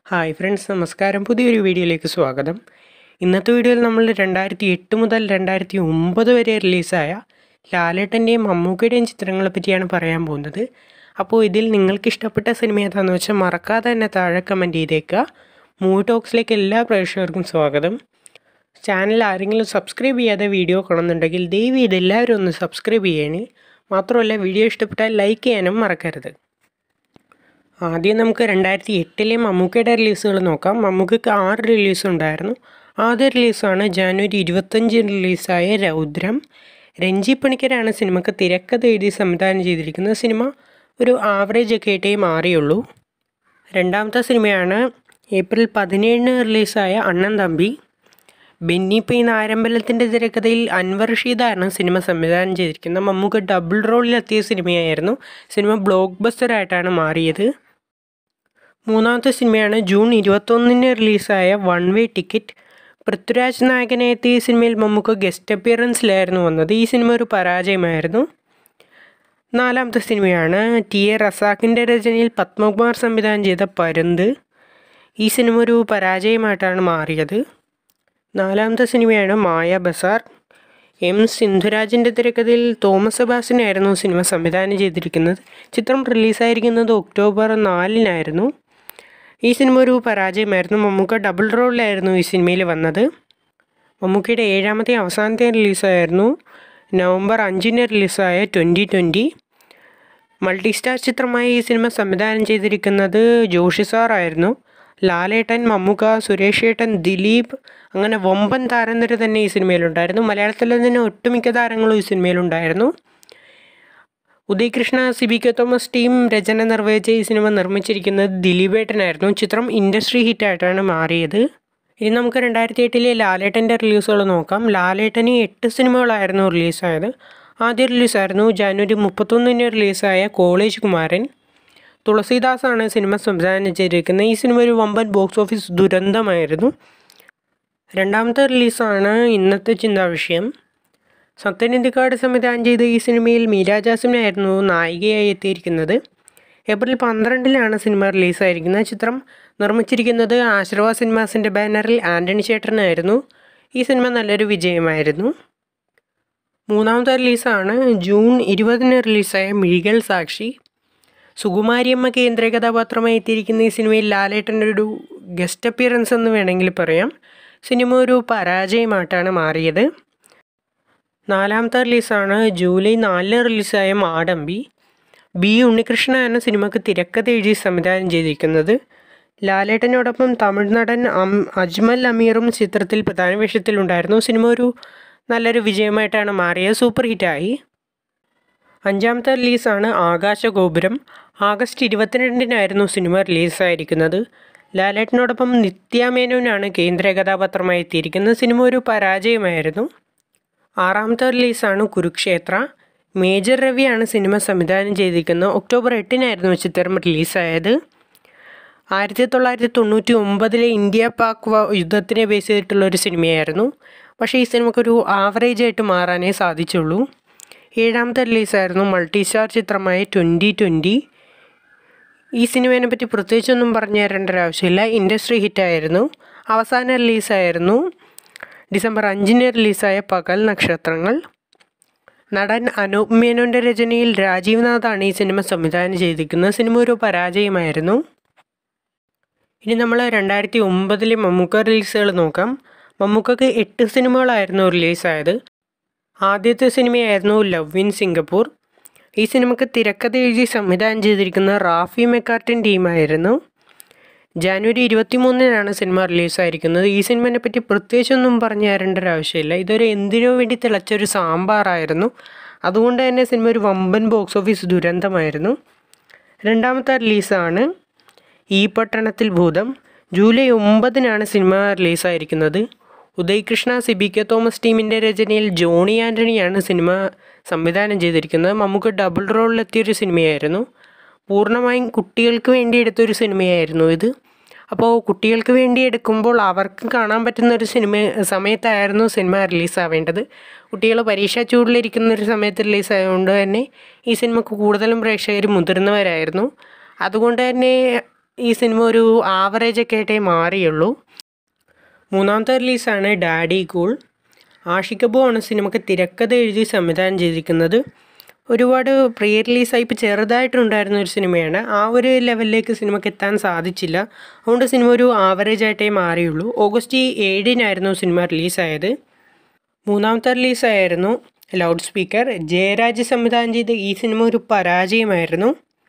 hi friends നമസ്കാരം പുതിയൊരു വീഡിയോയിലേക്ക് സ്വാഗതം ഇന്നത്തെ വീഡിയോയിൽ നമ്മൾ രണ്ടായിരത്തി എട്ട് മുതൽ രണ്ടായിരത്തി ഒമ്പത് വരെ റിലീസായ ലാലേട്ടൻ്റെയും മമ്മൂക്കയുടെയും ചിത്രങ്ങളെ പറ്റിയാണ് പറയാൻ പോകുന്നത് അപ്പോൾ ഇതിൽ നിങ്ങൾക്ക് ഇഷ്ടപ്പെട്ട സിനിമ ഏതാണെന്ന് വെച്ചാൽ മറക്കാതെ തന്നെ താഴെ കമൻറ്റ് ചെയ്തേക്കുക മൂവി ടോക്സിലേക്ക് എല്ലാ പ്രേക്ഷകർക്കും സ്വാഗതം ചാനൽ ആരെങ്കിലും സബ്സ്ക്രൈബ് ചെയ്യാതെ വീഡിയോ കാണുന്നുണ്ടെങ്കിൽ ദയവ് ചെയ്ത് എല്ലാവരും ഒന്ന് സബ്സ്ക്രൈബ് ചെയ്യണേ മാത്രമല്ല വീഡിയോ ഇഷ്ടപ്പെട്ടാൽ ലൈക്ക് ചെയ്യാനും മറക്കരുത് ആദ്യം നമുക്ക് രണ്ടായിരത്തി എട്ടിലെ മമ്മൂക്കയുടെ റിലീസുകൾ നോക്കാം മമ്മൂക്കയ്ക്ക് ആറ് റിലീസ് ഉണ്ടായിരുന്നു ആദ്യ റിലീസാണ് ജാനുവരി ഇരുപത്തഞ്ചിന് റിലീസായ രൗദ്രം രഞ്ജി പണിക്കരാണ് സിനിമക്ക് തിരക്കഥ എഴുതി സംവിധാനം ചെയ്തിരിക്കുന്നത് സിനിമ ഒരു ആവറേജ് ഒക്കെ ആയിട്ടേ മാറിയുള്ളൂ രണ്ടാമത്തെ സിനിമയാണ് ഏപ്രിൽ പതിനേഴിന് റിലീസായ അണ്ണൻ തമ്പി ബെന്നി പൈ നാരമ്പലത്തിൻ്റെ തിരക്കഥയിൽ അൻവർ ഷീദാണ് സിനിമ സംവിധാനം ചെയ്തിരിക്കുന്നത് മമ്മൂക്ക ഡബിൾ റോളിലെത്തിയ സിനിമയായിരുന്നു സിനിമ ബ്ലോക്ക് ബസ്റ്ററായിട്ടാണ് മാറിയത് മൂന്നാമത്തെ സിനിമയാണ് ജൂൺ ഇരുപത്തൊന്നിന് റിലീസായ വൺ വേ ടിക്കറ്റ് പൃഥ്വിരാജ് നായകനെ എത്തിയ സിനിമയിൽ മമ്മൂക്ക ഗസ്റ്റ് അപ്പിയറൻസിലായിരുന്നു വന്നത് ഈ സിനിമ ഒരു പരാജയമായിരുന്നു നാലാമത്തെ സിനിമയാണ് ടി എ റസാഖിൻ്റെ രചനയിൽ പത്മകുമാർ സംവിധാനം ചെയ്ത പരുന്ത് ഈ സിനിമ ഒരു പരാജയമായിട്ടാണ് മാറിയത് നാലാമത്തെ സിനിമയാണ് മായ ബസാർ എം സിന്ധുരാജിൻ്റെ തിരക്കഥയിൽ തോമസ് സെബാസിനായിരുന്നു സിനിമ സംവിധാനം ചെയ്തിരിക്കുന്നത് ചിത്രം റിലീസായിരിക്കുന്നത് ഒക്ടോബർ നാലിനായിരുന്നു ഈ സിനിമ ഒരു പരാജയമായിരുന്നു മമ്മൂക്ക ഡബിൾ റോളിലായിരുന്നു ഈ സിനിമയിൽ വന്നത് മമ്മൂക്കയുടെ ഏഴാമത്തെ അവസാനത്തെ റിലീസായിരുന്നു നവംബർ അഞ്ചിന് റിലീസായ ട്വൻറ്റി ട്വൻറ്റി മൾട്ടി സ്റ്റാർ ചിത്രമായി ഈ സിനിമ സംവിധാനം ചെയ്തിരിക്കുന്നത് ജോഷി സാറായിരുന്നു ലാലേട്ടൻ മമ്മൂക്ക സുരേഷ് ഏട്ടൻ ദിലീപ് അങ്ങനെ വമ്പൻ താരനിര തന്നെ ഈ സിനിമയിലുണ്ടായിരുന്നു മലയാളത്തിലെ തന്നെ ഒട്ടുമിക്ക താരങ്ങളും ഈ സിനിമയിലുണ്ടായിരുന്നു Udayakrishna C B K Thomas team രചന നിർവഹിച്ച ഈ സിനിമ നിർമ്മിച്ചിരിക്കുന്നത് ദിലീപേട്ടനായിരുന്നു ചിത്രം ഇൻഡസ്ട്രി ഹിറ്റായിട്ടാണ് മാറിയത് ഇനി നമുക്ക് രണ്ടായിരത്തി എട്ടിലെ ലാലേട്ടൻ്റെ റിലീസുകൾ നോക്കാം ലാലേട്ടന് എട്ട് സിനിമകളായിരുന്നു റിലീസായത് ആദ്യ റിലീസായിരുന്നു ജാനുവരി മുപ്പത്തൊന്നിന് റിലീസായ കോളേജ് കുമാരൻ തുളസീദാസാണ് സിനിമ സംവിധാനം ചെയ്തിരിക്കുന്നത് ഈ സിനിമ ഒരു വമ്പൻ ബോക്സ് ഓഫീസ് ദുരന്തമായിരുന്നു രണ്ടാമത്തെ റിലീസാണ് ഇന്നത്തെ ചിന്താവിഷയം സത്യനിധിക്കാട് സംവിധാനം ചെയ്ത ഈ സിനിമയിൽ മീര ജാസിമിനായിരുന്നു നായികയായി എത്തിയിരിക്കുന്നത് ഏപ്രിൽ പന്ത്രണ്ടിലാണ് സിനിമ റിലീസായിരിക്കുന്നത് ചിത്രം നിർമ്മിച്ചിരിക്കുന്നത് ആശ്രവ സിനിമാസിൻ്റെ ബാനറിൽ ആൻ്റണി ചേട്ടനായിരുന്നു ഈ സിനിമ നല്ലൊരു വിജയമായിരുന്നു മൂന്നാമത്തെ റിലീസാണ് ജൂൺ ഇരുപതിന് റിലീസായ മിഴികൾ സാക്ഷി സുകുമാരിയമ്മ കേന്ദ്ര കഥാപാത്രമായി എത്തിയിരിക്കുന്ന ഈ സിനിമയിൽ ലാലേട്ടൻ്റെ ഒരു ഗസ്റ്റ് അപ്പിയറൻസ് എന്ന് വേണമെങ്കിൽ പറയാം സിനിമ ഒരു പരാജയമായിട്ടാണ് മാറിയത് നാലാമത്തെ റിലീസാണ് ജൂലൈ നാലിന് റിലീസായ മാടമ്പി ബി ഉണ്ണികൃഷ്ണനാണ് സിനിമക്ക് തിരക്കഥ എഴുതി സംവിധാനം ചെയ്തിരിക്കുന്നത് ലാലേട്ടനോടൊപ്പം തമിഴ് നടൻ അം അജ്മൽ അമീറും ചിത്രത്തിൽ പ്രധാന വേഷത്തിലുണ്ടായിരുന്നു സിനിമ ഒരു നല്ലൊരു വിജയമായിട്ടാണ് മാറിയത് സൂപ്പർ ഹിറ്റായി അഞ്ചാമത്തെ റിലീസാണ് ആകാശഗോപുരം ആഗസ്റ്റ് ഇരുപത്തിരണ്ടിനായിരുന്നു സിനിമ റിലീസായിരിക്കുന്നത് ലാലേട്ടനോടൊപ്പം നിത്യ മേനോനാണ് കേന്ദ്ര കഥാപാത്രമായി എത്തിയിരിക്കുന്നത് സിനിമ ഒരു പരാജയമായിരുന്നു ആറാമത്തെ റിലീസാണ് കുരുക്ഷേത്ര മേജർ രവിയാണ് സിനിമ സംവിധാനം ചെയ്തിരിക്കുന്നത് ഒക്ടോബർ എട്ടിനായിരുന്നു ചിത്രം റിലീസായത് ആയിരത്തി തൊള്ളായിരത്തി തൊണ്ണൂറ്റി ഒമ്പതിലെ ഇന്ത്യ പാക് യുദ്ധത്തിനെ ബേസ് ചെയ്തിട്ടുള്ള ഒരു സിനിമയായിരുന്നു പക്ഷേ ഈ സിനിമക്കൊരു ആവറേജ് ആയിട്ട് മാറാനേ സാധിച്ചുള്ളൂ ഏഴാമത്തെ റിലീസായിരുന്നു മൾട്ടി സ്റ്റാർ ചിത്രമായ ട്വൻറ്റി ട്വൻറ്റി ഈ സിനിമയെ പറ്റി പ്രത്യേകിച്ചൊന്നും പറഞ്ഞു തരേണ്ട ഒരു ആവശ്യമില്ല ഇൻഡസ്ട്രി ഹിറ്റായിരുന്നു അവസാന റിലീസായിരുന്നു ഡിസംബർ അഞ്ചിന് റിലീസായ പകൽ നക്ഷത്രങ്ങൾ നടൻ അനൂപ് മേനോൻ്റെ രചനയിൽ രാജീവ് നാഥാണ് ഈ സിനിമ സംവിധാനം ചെയ്തിരിക്കുന്നത് സിനിമ ഒരു പരാജയമായിരുന്നു ഇനി നമ്മൾ രണ്ടായിരത്തി ഒമ്പതിലെ മമ്മൂക്ക റിലീസുകൾ നോക്കാം മമ്മൂക്കക്ക് എട്ട് സിനിമകളായിരുന്നു റിലീസായത് ആദ്യത്തെ സിനിമയായിരുന്നു ലവ് ഇൻ സിംഗപ്പൂർ ഈ സിനിമക്ക് തിരക്കഥ എഴുതി സംവിധാനം ചെയ്തിരിക്കുന്ന റാഫി മെക്കാർട്ടിൻ ടീമായിരുന്നു ജാനുവരി ഇരുപത്തി മൂന്നിനാണ് സിനിമ റിലീസായിരിക്കുന്നത് ഈ സിനിമയെ പറ്റി പ്രത്യേകിച്ചൊന്നും പറഞ്ഞു തരേണ്ട ഒരു ആവശ്യമില്ല ഇതൊരു എന്തിനു വേണ്ടി തിളച്ചൊരു സാമ്പാറായിരുന്നു അതുകൊണ്ട് തന്നെ സിനിമ ഒരു വമ്പൻ ബോക്സ് ഓഫീസ് ദുരന്തമായിരുന്നു രണ്ടാമത്തെ റിലീസാണ് ഈ പട്ടണത്തിൽ ഭൂതം ജൂലൈ ഒമ്പതിനാണ് സിനിമ റിലീസായിരിക്കുന്നത് Udayakrishna C B K Thomas ടീമിൻ്റെ രചനയിൽ ജോണി ആൻ്റണിയാണ് സിനിമ സംവിധാനം ചെയ്തിരിക്കുന്നത് നമുക്ക് ഡബിൾ റോളിലെത്തിയൊരു സിനിമയായിരുന്നു പൂർണ്ണമായും കുട്ടികൾക്ക് വേണ്ടി എടുത്തൊരു സിനിമയായിരുന്നു ഇത് അപ്പോൾ കുട്ടികൾക്ക് വേണ്ടി എടുക്കുമ്പോൾ അവർക്ക് കാണാൻ പറ്റുന്ന ഒരു സിനിമ സമയത്തായിരുന്നു സിനിമ റിലീസാവേണ്ടത് കുട്ടികൾ പരീക്ഷാ ചൂടിലിരിക്കുന്ന ഒരു സമയത്ത് റിലീസായതുകൊണ്ട് തന്നെ ഈ സിനിമക്ക് കൂടുതലും പ്രേക്ഷകർ മുതിർന്നവരായിരുന്നു അതുകൊണ്ട് തന്നെ ഈ സിനിമ ഒരു ആവറേജ് ഒക്കെ ആയിട്ടേ മാറിയുള്ളൂ മൂന്നാമത്തെ റിലീസാണ് ഡാഡി കൂൾ ആഷിക് ആണ് സിനിമയ്ക്ക് തിരക്കഥ എഴുതി സംവിധാനം ചെയ്തിരിക്കുന്നത് ഒരുപാട് പ്രീ റിലീസായി ഇപ്പോൾ ചെറുതായിട്ടുണ്ടായിരുന്ന ഒരു സിനിമയാണ് ആ ഒരു ലെവലിലേക്ക് സിനിമയ്ക്ക് എത്താൻ സാധിച്ചില്ല അതുകൊണ്ട് സിനിമ ഒരു ആവറേജ് ആയിട്ടേ മാറിയുള്ളൂ ഓഗസ്റ്റ് ഏഴിനായിരുന്നു സിനിമ റിലീസായത് മൂന്നാമത്തെ റിലീസായിരുന്നു ലൗഡ് സ്പീക്കർ ജയരാജ് സംവിധാനം ചെയ്ത ഈ സിനിമ ഒരു പരാജയമായിരുന്നു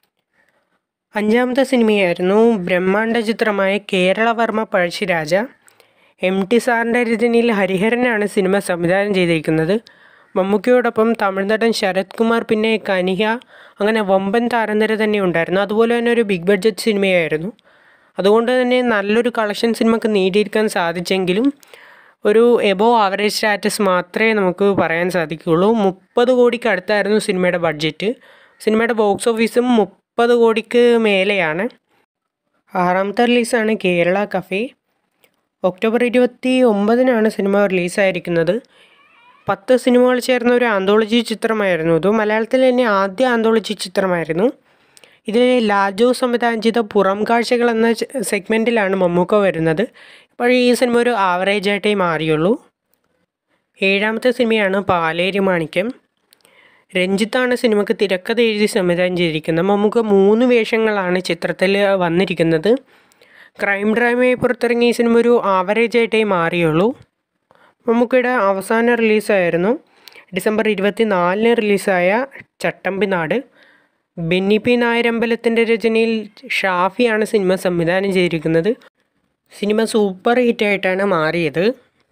അഞ്ചാമത്തെ സിനിമയായിരുന്നു ബ്രഹ്മാണ്ഡ ചിത്രമായ കേരളവർമ്മ പഴശ്ശിരാജ എം ടി സാറിൻ്റെ രചനയിൽ ഹരിഹരനാണ് സിനിമ സംവിധാനം ചെയ്തിരിക്കുന്നത് മമ്മൂക്കയോടൊപ്പം തമിഴ് നടൻ ശരത് കുമാർ പിന്നെ കനിക അങ്ങനെ വമ്പൻ താരനിര തന്നെ ഉണ്ടായിരുന്നു അതുപോലെ തന്നെ ഒരു ബിഗ് ബഡ്ജറ്റ് സിനിമയായിരുന്നു അതുകൊണ്ട് തന്നെ നല്ലൊരു കളക്ഷൻ സിനിമക്ക് നേടിയെടുക്കാൻ സാധിച്ചെങ്കിലും ഒരു എബോ ആവറേജ് സ്റ്റാറ്റസ് മാത്രമേ നമുക്ക് പറയാൻ സാധിക്കുകയുള്ളൂ മുപ്പത് കോടിക്ക് അടുത്തായിരുന്നു സിനിമയുടെ ബഡ്ജറ്റ് സിനിമയുടെ ബോക്സ് ഓഫീസും മുപ്പത് കോടിക്ക് മേലെയാണ് ആറാമത്തെ റിലീസാണ് കേരള കഫേ ഒക്ടോബർ ഇരുപത്തി ഒമ്പതിനാണ് സിനിമ റിലീസായിരിക്കുന്നത് പത്ത് സിനിമകൾ ചേർന്ന ഒരു ആന്തോളജി ചിത്രമായിരുന്നു ഇത് മലയാളത്തിൽ തന്നെ ആദ്യ ആന്തോളജി ചിത്രമായിരുന്നു ഇതിൽ ലാജു സംവിധാനം ചെയ്ത പുറം കാഴ്ചകൾ എന്ന സെഗ്മെൻറ്റിലാണ് മമ്മൂക്ക വരുന്നത് ഇപ്പോൾ ഈ സിനിമ ഒരു ആവറേജ് ആയിട്ടേ മാറിയുള്ളൂ ഏഴാമത്തെ സിനിമയാണ് പാലേരി മാണിക്യം രഞ്ജിത്താണ് സിനിമയ്ക്ക് തിരക്കഥ എഴുതി സംവിധാനം ചെയ്തിരിക്കുന്നത് മമ്മൂക്ക മൂന്ന് വേഷങ്ങളാണ് ചിത്രത്തിൽ വന്നിരിക്കുന്നത് ക്രൈം ഡ്രാമയായി പുറത്തിറങ്ങിയ ഈ സിനിമ ഒരു ആവറേജ് ആയിട്ടേ മാറിയുള്ളൂ മമ്മൂക്കയുടെ അവസാന റിലീസായിരുന്നു ഡിസംബർ ഇരുപത്തി നാലിന് റിലീസായ ചട്ടമ്പി നാട് ബെന്നി പി നായരമ്പലത്തിൻ്റെ രചനയിൽ ഷാഫിയാണ് സിനിമ സംവിധാനം ചെയ്തിരിക്കുന്നത് സിനിമ സൂപ്പർ ഹിറ്റായിട്ടാണ് മാറിയത്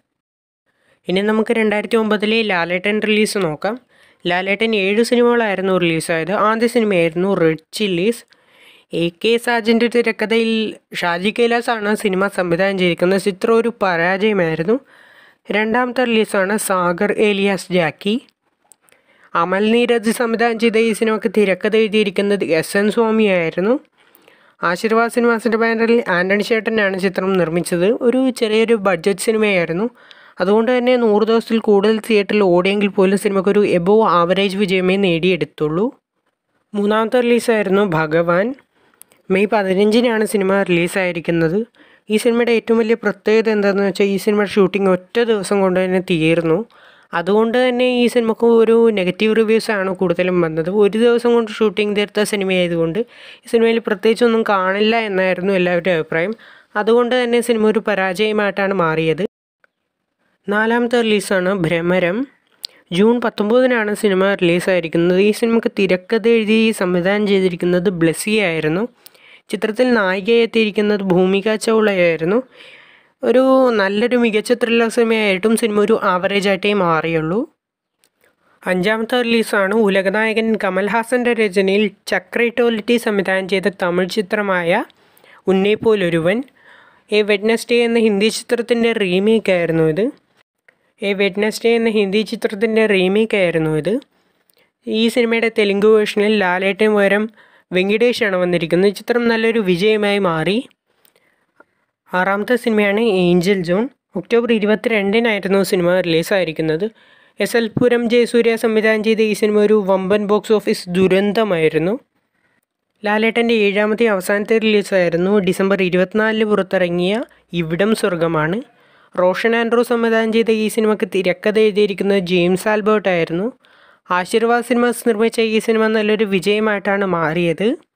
ഇനി നമുക്ക് രണ്ടായിരത്തി ഒമ്പതിലെ ലാലേട്ടൻ റിലീസ് നോക്കാം ലാലേട്ടൻ ഏഴ് സിനിമകളായിരുന്നു റിലീസായത് ആദ്യ സിനിമയായിരുന്നു റെഡ് ചില്ലീസ് എ കെ സാജൻ്റെ തിരക്കഥയിൽ ഷാജി കൈലാസാണ് സിനിമ സംവിധാനം ചെയ്തിരിക്കുന്നത് ചിത്രം ഒരു പരാജയമായിരുന്നു രണ്ടാമത്തെ റിലീസാണ് സാഗർ ഏലിയാസ് ജാക്കി അമൽ നീരജ് സംവിധാനം ചെയ്ത ഈ സിനിമയ്ക്ക് തിരക്കഥ എഴുതിയിരിക്കുന്നത് എസ് എൻ സ്വാമിയായിരുന്നു ആശീർവാദ് സിനിമാസിൻ്റെ ബാനറിൽ ആൻ്റണി ചേട്ടനാണ് ചിത്രം നിർമ്മിച്ചത് ഒരു ചെറിയൊരു ബഡ്ജറ്റ് സിനിമയായിരുന്നു അതുകൊണ്ട് തന്നെ നൂറ് ദിവസത്തിൽ കൂടുതൽ തിയേറ്ററിൽ ഓടിയെങ്കിൽ പോലും സിനിമയ്ക്ക് ഒരു എബോ ആവറേജ് വിജയമേ നേടിയെടുത്തുള്ളൂ മൂന്നാമത്തെ റിലീസായിരുന്നു ഭഗവാൻ മെയ് പതിനഞ്ചിനാണ് സിനിമ റിലീസായിരിക്കുന്നത് ഈ സിനിമയുടെ ഏറ്റവും വലിയ പ്രത്യേകത എന്താണെന്ന് വെച്ചാൽ ഈ സിനിമയുടെ ഷൂട്ടിംഗ് ഒറ്റ ദിവസം കൊണ്ട് തന്നെ തീർന്നു അതുകൊണ്ട് തന്നെ ഈ സിനിമക്ക് ഒരു നെഗറ്റീവ് റിവ്യൂസ് ആണ് കൂടുതലും വന്നത് ഒരു ദിവസം കൊണ്ട് ഷൂട്ടിംഗ് തീർത്ത സിനിമയായതുകൊണ്ട് ഈ സിനിമയിൽ പ്രത്യേകിച്ചൊന്നും കാണില്ല എന്നായിരുന്നു എല്ലാവരുടെയും അഭിപ്രായം അതുകൊണ്ട് തന്നെ സിനിമ ഒരു പരാജയമായിട്ടാണ് മാറിയത് നാലാമത്തെ റിലീസാണ് ഭ്രമരം ജൂൺ പത്തൊമ്പതിനാണ് സിനിമ റിലീസായിരിക്കുന്നത് ഈ സിനിമക്ക് തിരക്കഥ എഴുതി സംവിധാനം ചെയ്തിരിക്കുന്നത് ബ്ലെസ്സി ആയിരുന്നു ചിത്രത്തിൽ നായികയായി എത്തിയിരിക്കുന്നത് ഭൂമിക ചൗളയായിരുന്നു ഒരു നല്ലൊരു മികച്ച ത്രില്ലർ സിനിമയായിട്ടും സിനിമ ഒരു ആവറേജ് ആയിട്ടേ മാറിയുള്ളൂ അഞ്ചാമത്തെ റിലീസാണ് ഉലകനായകൻ കമൽഹാസൻ്റെ രചനയിൽ ചക്രൈറ്റോലിറ്റി സംവിധാനം ചെയ്ത തമിഴ് ചിത്രമായ ഉന്നേപ്പോലൊരുവൻ എ വെഡ്നസ്ഡേ എന്ന ഹിന്ദി ചിത്രത്തിൻ്റെ റീമേക്ക് ആയിരുന്നു ഇത് എ വെഡ്നസ്ഡേ എന്ന ഹിന്ദി ചിത്രത്തിൻ്റെ റീമേക്ക് ആയിരുന്നു ഇത് ഈ സിനിമയുടെ തെലുങ്ക് വേർഷനിൽ ലാലേട്ടൻ പകരം വെങ്കിടേഷാണ് വന്നിരിക്കുന്നത് ഈ ചിത്രം നല്ലൊരു വിജയമായി മാറി ആറാമത്തെ സിനിമയാണ് ഏഞ്ചൽ ജോൺ ഒക്ടോബർ ഇരുപത്തിരണ്ടിനായിരുന്നു സിനിമ റിലീസായിരിക്കുന്നത് എസ് എൽ പുരം ജയസൂര്യ സംവിധാനം ചെയ്ത ഈ സിനിമ ഒരു വമ്പൻ ബോക്സ് ഓഫീസ് ദുരന്തമായിരുന്നു ലാലേട്ടൻ്റെ ഏഴാമത്തെ അവസാനത്തെ റിലീസായിരുന്നു ഡിസംബർ ഇരുപത്തിനാലിന് പുറത്തിറങ്ങിയ ഇവിടം സ്വർഗമാണ് റോഷൻ ആൻഡ്രൂ സംവിധാനം ചെയ്ത ഈ സിനിമയ്ക്ക് തിരക്കഥ എഴുതിയിരിക്കുന്നത് ജെയിംസ് ആൽബർട്ട് ആയിരുന്നു ആശീർവാദ് സിനിമാസ് നിർമ്മിച്ച ഈ സിനിമ നല്ലൊരു വിജയമായിട്ടാണ് മാറിയത്